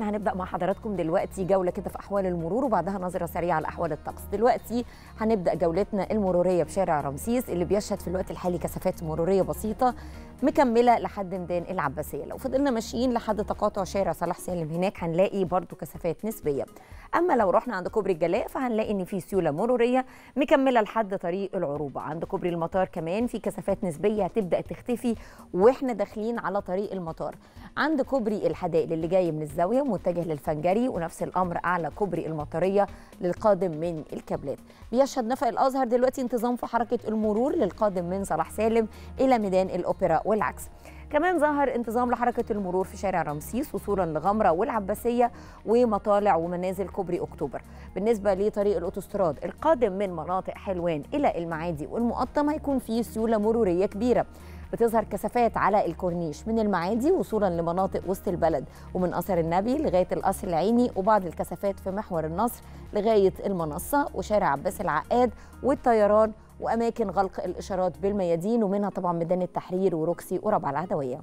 احنا هنبدا مع حضراتكم دلوقتي جوله كده في احوال المرور وبعدها نظره سريعه على احوال الطقس دلوقتي هنبدا جولتنا المروريه بشارع رمسيس اللي بيشهد في الوقت الحالي كثافات مروريه بسيطه مكمله لحد ميدان العباسيه لو فضلنا ماشيين لحد تقاطع شارع صلاح سالم هناك هنلاقي برضو كثافات نسبيه اما لو رحنا عند كوبري الجلاء فهنلاقي ان في سيوله مروريه مكمله لحد طريق العروبه عند كوبري المطار كمان في كثافات نسبيه هتبدا تختفي واحنا داخلين على طريق المطار عند كوبري الحدائق اللي جاي من الزاويه متجه للفنجري ونفس الامر اعلى كوبري المطريه للقادم من الكابلات بيشهد نفق الازهر دلوقتي انتظام في حركه المرور للقادم من صلاح سالم الى ميدان الاوبرا والعكس كمان ظهر انتظام لحركة المرور في شارع رمسيس وصولا لغمرة والعباسية ومطالع ومنازل كوبري أكتوبر بالنسبة لطريق الأوتوستراد القادم من مناطق حلوان إلى المعادي والمقطم هيكون فيه سيولة مرورية كبيرة بتظهر كثافات على الكورنيش من المعادي وصولا لمناطق وسط البلد ومن اثر النبي لغايه القصر العيني وبعض الكثافات في محور النصر لغايه المنصه وشارع عباس العقاد والطيران واماكن غلق الاشارات بالميادين ومنها طبعا ميدان التحرير وروكسي وربع العدويه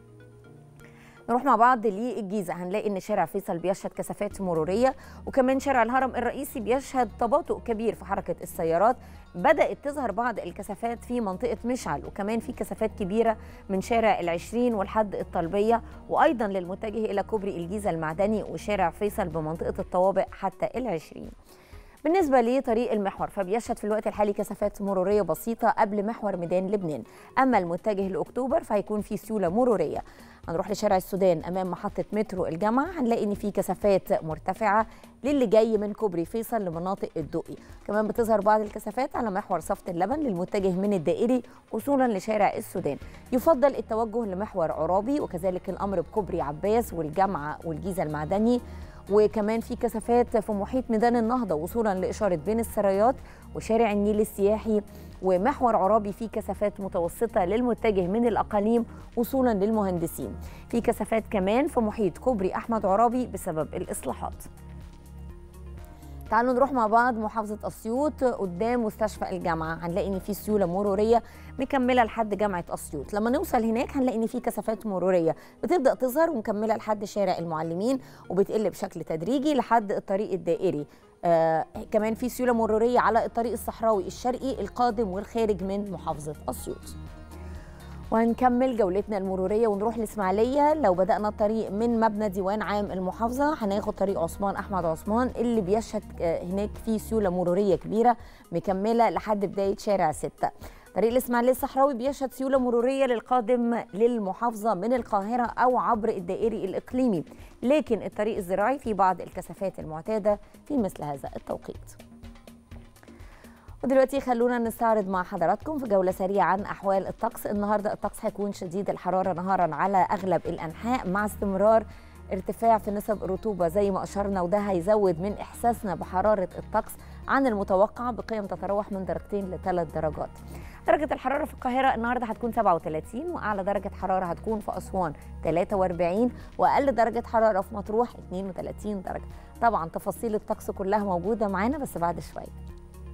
نروح مع بعض للجيزه هنلاقي ان شارع فيصل بيشهد كثافات مروريه وكمان شارع الهرم الرئيسي بيشهد تباطؤ كبير في حركه السيارات بدات تظهر بعض الكثافات في منطقه مشعل وكمان في كثافات كبيره من شارع العشرين والحد الطلبيه وايضا للمتجه الى كوبري الجيزه المعدني وشارع فيصل بمنطقه الطوابق حتى العشرين بالنسبة لطريق المحور فبيشهد في الوقت الحالي كثافات مرورية بسيطة قبل محور ميدان لبنان أما المتجه لأكتوبر فهيكون في سيولة مرورية هنروح لشارع السودان امام محطه مترو الجامعه هنلاقي ان في كثافات مرتفعه للي جاي من كوبري فيصل لمناطق الدقي كمان بتظهر بعض الكثافات على محور صفت اللبن للمتجه من الدائري وصولا لشارع السودان يفضل التوجه لمحور عرابي وكذلك الامر بكوبري عباس والجامعه والجيزه المعدني وكمان في كثافات في محيط ميدان النهضه وصولا لاشاره بين السرايات وشارع النيل السياحي ومحور عرابي فيه كثافات متوسطه للمتجه من الاقاليم وصولا للمهندسين في كثافات كمان في محيط كوبري احمد عرابي بسبب الاصلاحات تعالوا نروح مع بعض محافظة أسيوط قدام مستشفى الجامعة هنلاقي إن في سيولة مرورية مكملة لحد جامعة أسيوط لما نوصل هناك هنلاقي إن في كثافات مرورية بتبدأ تظهر ومكملة لحد شارع المعلمين وبتقل بشكل تدريجي لحد الطريق الدائري آه كمان في سيولة مرورية على الطريق الصحراوي الشرقي القادم والخارج من محافظة أسيوط وهنكمل جولتنا المروريه ونروح الاسماعيليه لو بدانا الطريق من مبنى ديوان عام المحافظه هناخد طريق عثمان احمد عثمان اللي بيشهد هناك فيه سيوله مروريه كبيره مكمله لحد بدايه شارع 6 طريق الاسماعيليه الصحراوي بيشهد سيوله مروريه للقادم للمحافظه من القاهره او عبر الدائري الاقليمي لكن الطريق الزراعي في بعض الكثافات المعتاده في مثل هذا التوقيت ودلوقتي خلونا نستعرض مع حضراتكم في جولة سريعة عن أحوال الطقس النهاردة الطقس هيكون شديد الحرارة نهارا على أغلب الأنحاء مع استمرار ارتفاع في نسب الرطوبة زي ما أشرنا وده هيزود من إحساسنا بحرارة الطقس عن المتوقع بقيم تتراوح من درجتين لثلاث درجات درجة الحرارة في القاهرة النهاردة هتكون 37 وأعلى درجة حرارة هتكون في أسوان 43 وأقل درجة حرارة في مطروح 32 درجة طبعا تفاصيل الطقس كلها موجودة معانا بس بعد شوية